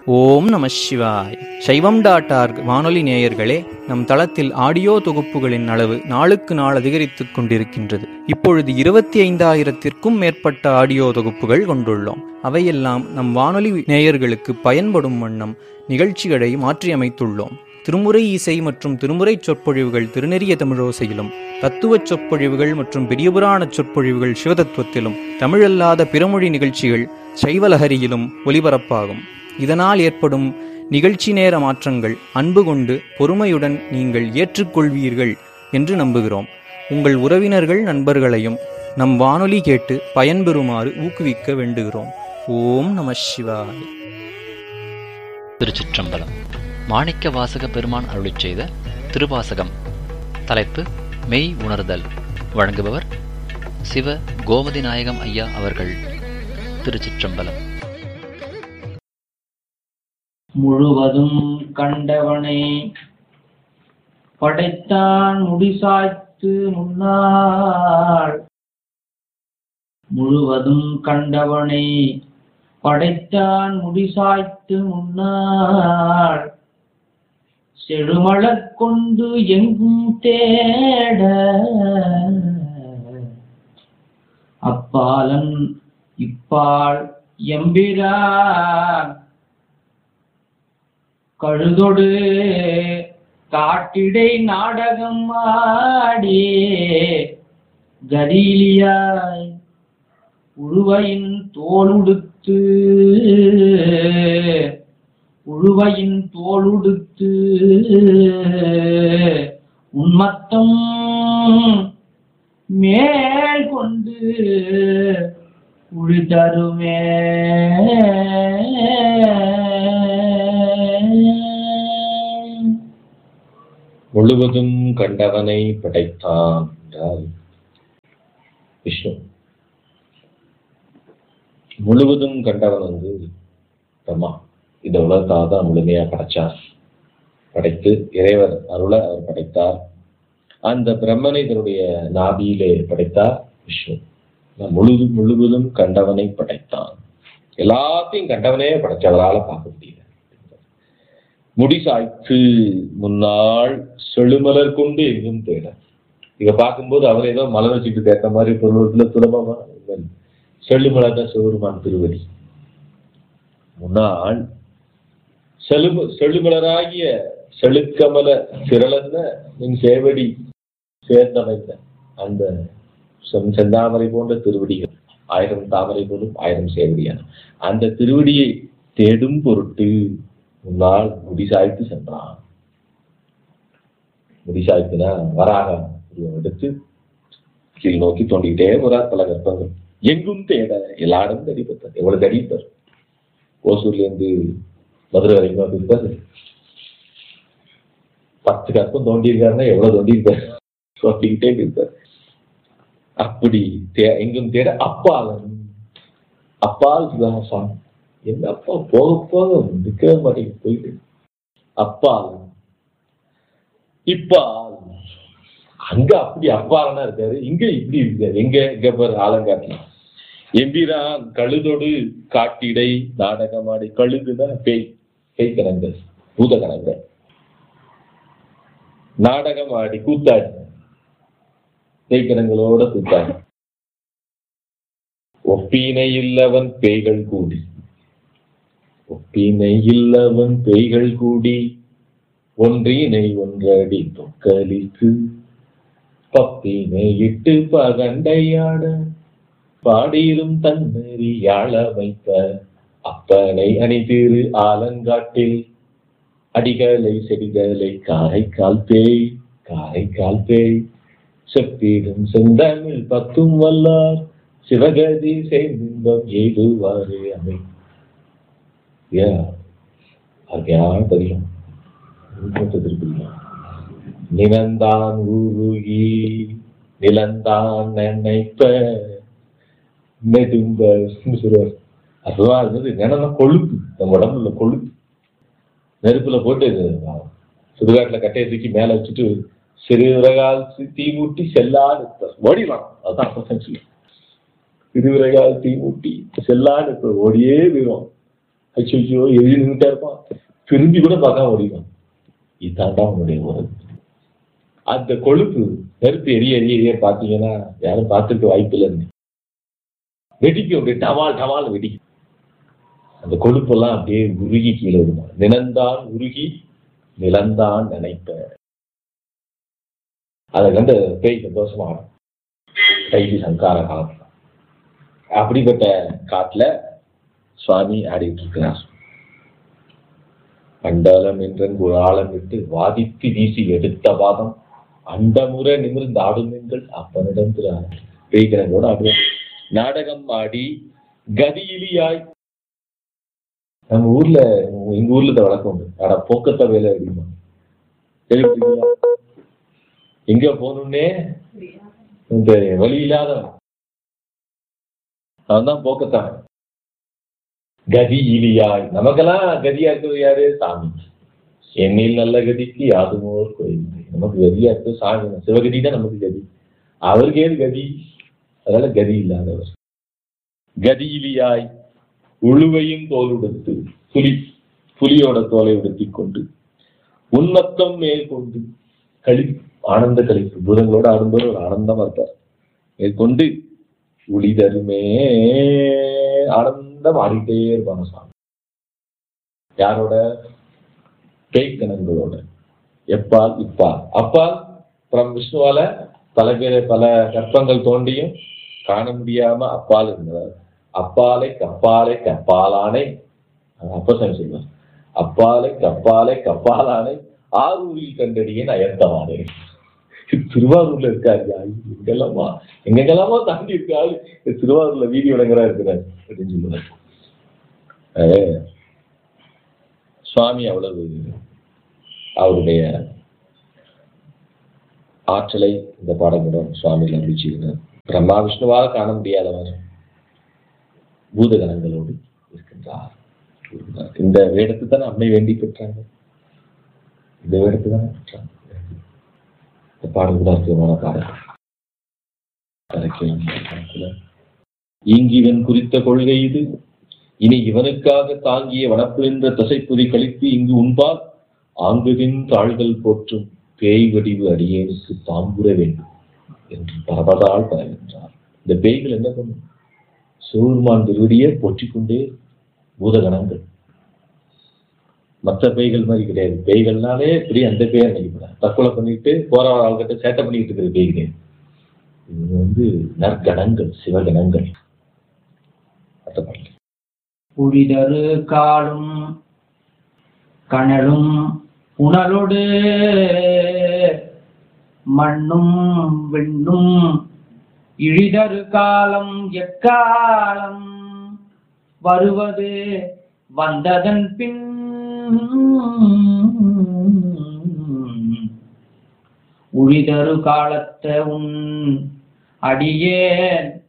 ஓம் நம சிவாய் சைவம் டாட் ஆர்க் வானொலி நேயர்களே நம் தளத்தில் ஆடியோ தொகுப்புகளின் அளவு நாளுக்கு நாள் அதிகரித்துக் கொண்டிருக்கின்றது இப்பொழுது இருபத்தி ஐந்தாயிரத்திற்கும் மேற்பட்ட ஆடியோ தொகுப்புகள் கொண்டுள்ளோம் அவையெல்லாம் நம் வானொலி நேயர்களுக்கு பயன்படும் வண்ணம் நிகழ்ச்சிகளை மாற்றியமைத்துள்ளோம் திருமுறை இசை மற்றும் திருமுறை சொற்பொழிவுகள் திருநெறிய தமிழோசையிலும் தத்துவச் சொற்பொழிவுகள் மற்றும் பெரியபுராண சொற்பொழிவுகள் சிவதத்துவத்திலும் தமிழல்லாத பிறமொழி நிகழ்ச்சிகள் சைவலஹரியிலும் ஒலிபரப்பாகும் இதனால் ஏற்படும் நிகழ்ச்சி நேர மாற்றங்கள் அன்பு கொண்டு பொறுமையுடன் நீங்கள் ஏற்றுக்கொள்வீர்கள் என்று நம்புகிறோம் உங்கள் உறவினர்கள் நண்பர்களையும் நம் வானொலி கேட்டு பயன்பெறுமாறு ஊக்குவிக்க வேண்டுகிறோம் ஓம் நம சிவாய திருச்சிற்றம்பலம் மாணிக்க வாசக பெருமான் அருளிச் செய்த திருவாசகம் தலைப்பு மெய் உணர்தல் வழங்குபவர் சிவ கோமதி நாயகம் ஐயா அவர்கள் திருச்சிற்றம்பலம் முழுவதும் கண்டவனை படைத்தான் முடிசாய்த்து முன்னாள் முழுவதும் கண்டவனை படைத்தான் முடிசாய்த்து முன்னாள் செழுமலர் கொண்டு எங்கும் தேட அப்பாலன் இப்பால் எம்பிரான் கழுதொடு காட்டிடை நாடகம் ஆடி கரீலியாய் உழுவையின் தோளுடுத்து உழுவையின் தோளுடுத்து உன்மத்தம் மேல் கொண்டு உழி தருமே முழுவதும் கண்டவனை படைத்தான் என்றால் விஷ்ணு முழுவதும் கண்டவன் வந்து பிரம்மா இந்த உலகத்தாக தான் முழுமையா படைச்சார் படைத்து இறைவர் அருளை அவர் படைத்தார் அந்த பிரம்மனை தன்னுடைய நாபியிலே படைத்தார் விஷ்ணு முழுது முழுவதும் கண்டவனை படைத்தான் எல்லாத்தையும் கண்டவனே படைச்சவரால பார்க்க முடியல முடி சாய்த்து முன்னாள் செழுமலர் கொண்டு எங்கும் தேட இத பார்க்கும்போது அவர் ஏதோ மலர் வச்சுட்டு கேட்ட மாதிரி பொருளத்துல சுலபமா செழுமலர் தான் சிவருமான் திருவடி முன்னாள் செழும செழுமலராகிய செழுக்கமல திரளந்த நின் சேவடி சேர்ந்தமைந்த அந்த செம் செந்தாமரை போன்ற திருவடிகள் ஆயிரம் தாமரை போலும் ஆயிரம் சேவடியான அந்த திருவடியை தேடும் பொருட்டு முன்னால் முடிசாய்த்து சென்றான் முடிசாய்த்துனா வராக உருவம் எடுத்து கீழ் நோக்கி தோண்டிக்கிட்டே போறார் பல கற்பங்கள் எங்கும் தேட எல்லா இடமும் தேடி பார்த்தார் எவ்வளவு தேடி இருப்பார் ஓசூர்ல இருந்து மதுரை வரைக்கும் இருப்பாரு பத்து கற்பம் தோண்டி இருக்காருன்னா எவ்வளவு தோண்டி இருப்பாரு தோண்டிக்கிட்டே இருப்பார் அப்படி தே எங்கும் தேட அப்பாலன் அப்பால் சிவகாசாமி என்ன அப்பா போக போக நிற்கவே மாட்டேங்குது போயிட்டு அப்பால் இப்பால் அங்க அப்படி அப்பாலனா இருக்காரு இங்க இப்படி இருக்காரு எங்க எங்க பாரு ஆலங்காட்டுல எம்பிரான் கழுதொடு காட்டிடை நாடகமாடி கழுதுனா பேய் பேய் கணங்க பூத கணங்க நாடகமாடி கூத்தாடி பேய் கணங்களோட கூத்தாடி ஒப்பீனை இல்லவன் பேய்கள் கூடி ஒப்பினை இல்லவன் பேய்கள் கூடி ஒன்றினை ஒன்றடி தொக்கலித்து பப்பினை இட்டு பகண்டையாட பாடிரும் தன்னறி யாழ வைத்த அப்பனை அணிதிரு ஆலங்காட்டில் அடிகளை செடிகளை காரைக்கால் பேய் காரைக்கால் பேய் செப்பிடும் செந்தமிழ் பத்தும் வல்லார் சிவகதி செய்தின்பம் எய்துவாறு அமை அருமையான பதிலும் திருப்பிக்கலாம் நிலந்தான் உருகி நிலந்தான் நினைப்ப நெடும்ப சொல்லுவார் அதுவா இருந்தது நினைனா கொழுப்பு நம்ம உடம்புல கொழுப்பு நெருப்புல போட்டு சுடுகாட்டுல கட்டையை தூக்கி மேல வச்சுட்டு சிறுவிரகால் தீ மூட்டி செல்லாடு ஓடிடலாம் அதுதான் சொல்லி சிறுவிரகால் தீ மூட்டி செல்லாடு ஓடியே போயிடும் ஐயோ எழுதி நின்றுட்டா இருப்பான் திரும்பி கூட பார்க்காம ஓடிவான் இதாண்டா உன்னுடைய உறவு அந்த கொழுப்பு நெருப்பு எரிய எரிய எரிய பார்த்தீங்கன்னா யாரும் பார்த்துருக்க வாய்ப்பு இல்லைன்னு வெடிக்கும் அப்படியே டவால் டவால் வெடிக்கும் அந்த கொழுப்பெல்லாம் அப்படியே உருகி கீழே விடுமா நிலந்தான் உருகி நிலந்தான் நினைப்ப அதை கண்டு பேய் சந்தோஷமா ஆடும் கைதி சங்கார காலம் அப்படிப்பட்ட காட்டுல சுவாமி ஆடிட்டு இருக்கிறார் அண்டலம் என்றன் ஒரு ஆழம் விட்டு வாதித்து வீசி எடுத்த பாதம் அண்டமுற நிமிர்ந்து ஆடும் எங்கள் அப்பனிடம் திரு பேய்கிறனோடு ஆடுவோம் நாடகம் ஆடி கதியிலியாய் நம்ம ஊர்ல எங்க ஊர்ல இந்த வழக்கம் உண்டு அட போக்கத்த வேலை அப்படிமா கேள்விப்பட்டீங்களா எங்க போகணும்னே இந்த வழி இல்லாதவன் அவன் தான் போக்கத்தான் கதி இலியாய் நமக்கெல்லாம் கதியா இருக்கிறது யாரு சாமி என்னில் நல்ல கதிக்கு யாதுமோர் கோயில் நமக்கு கதியா இருக்கு சாமி தான். சிவகதி தான் நமக்கு கதி அவருக்கு ஏது கதி அதனால கதி இல்லாதவர் கதியிலியாய் உழுவையும் தோல் உடுத்து புலி புலியோட தோலை உடுத்திக் கொண்டு உன்மத்தம் மேல் கொண்டு களி ஆனந்த கழிப்பு பூதங்களோட ஆடும்போது ஒரு ஆனந்தமா இருப்பார் மேற்கொண்டு உளிதருமே ஆனந்தம் ஆடிட்டே இருப்பாங்க சாமி யாரோட பேய்க்கணங்களோட எப்பால் இப்பால் அப்பால் அப்புறம் விஷ்ணுவால பல பேர் பல கற்பங்கள் தோண்டியும் காண முடியாம அப்பால் இருந்தவர் அப்பாலை கப்பாலை கப்பாலானை அப்பசாமி சொல்லுவார் அப்பாலை கப்பாலை கப்பாலானை ஆரூரில் கண்டடியேன் அயர்த்தவானே திருவாரூர்ல இருக்காரு எங்கெல்லாமா எங்கெல்லாமா தாண்டி இருக்காரு திருவாரூர்ல வீதி விளங்குறா இருக்கிறார் அப்படின்னு சொல்லுவார் அஹ் சுவாமி அவ்வளவு அவருடைய ஆற்றலை இந்த பாடங்களும் சுவாமியில் அறிவிச்சிருந்தார் பிரம்மா விஷ்ணுவால் காண முடியாதவர் பூதகணங்களோடு இருக்கின்றார் கூறுகிறார். இந்த வேடத்தை தான் அம்மை வேண்டி பெற்றாங்க இந்த வேடத்தை தான் பெற்றாங்க இந்த பாடல் கூட அற்புதமான பாடல் கரைக்கலாம் கணக்குல. ஈங்கிவன் குறித்த கொள்கை இது இனி இவனுக்காக தாங்கிய வனப்பு என்ற தசைப்புரி கழித்து இங்கு உண்பால் ஆங்குதின் தாள்கள் போற்றும் பேய் வடிவு அடியேனுக்கு தாம்புர வேண்டும் என்று பரபதால் பரவின்றார் இந்த பேய்கள் என்ன பண்ணும் சிவபெருமான் திருவடியை போற்றிக் கொண்டே பூதகணங்கள் மற்ற பேய்கள் மாதிரி கிடையாது பேய்கள்னாலே இப்படி அந்த பேர் நினைக்கப்படாது தற்கொலை பண்ணிட்டு போற ஆள்கிட்ட சேட்டை பண்ணிட்டு இருக்கிற பேய் கிடையாது இது வந்து நற்கணங்கள் சிவகணங்கள் அடுத்த பாடல். புரிதரு காலும் கனலும் புனலொடு மண்ணும் விண்ணும் இழிதரு காலம் எக்காலம் வருவது வந்ததன் பின் உழிதரு காலத்த உன் அடியேன்